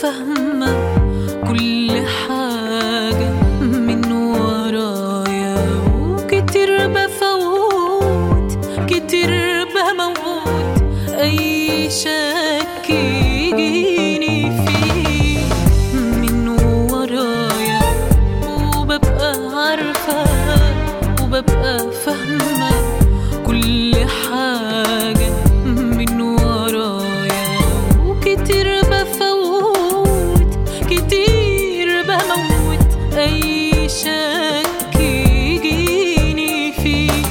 فاهمة كل حاجة من ورايا وكتير بفوت كتير بموت أي شك يجيني فيه من ورايا وببقى عارفة وببقى فاهمة كل حاجة من ورايا وكتير بفوت كتير بموت أي شك يجيني فيك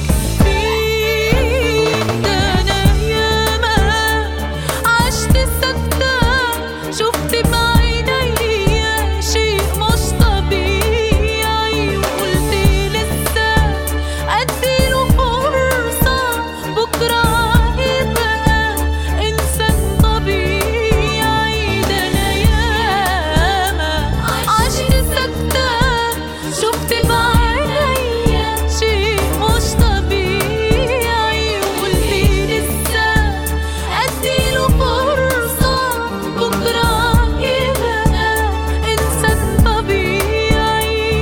فيك ده أنا ياما عشت سكتة شفت بعينيا شيء مش طبيعي وقلت لسه أديله فرصة بكرة يبقى إنسان طبيعي ده أنا ياما عشت سكتة شفت بعينيا شيء مش طبيعي وقلت لسه أديله فرصة بكرة يبقى إنسان طبيعي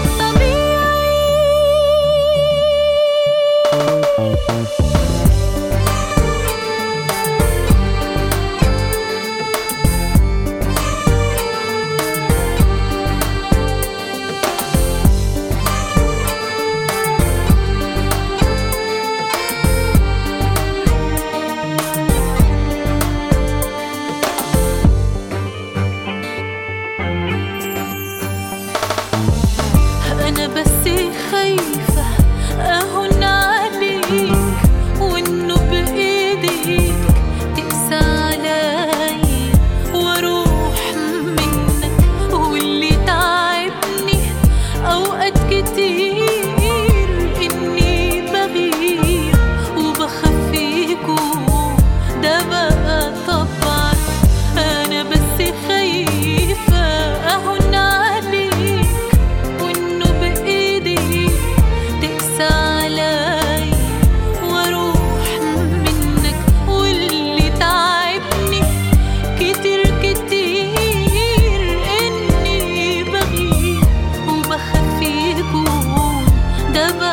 طبيعي أنا بس خايفة أهون عليك وإنه بإيديك تقسى عليا وأروح منك واللي تعبني أوقات كتير إني بغير وبخاف يكون ده بقى طبعا أنا بس خايفة أهون عليك وإنه بإيدي تقسى علي وأروح منك واللي تعبني كتير كتير إني بغير وبخاف يكون ده بقى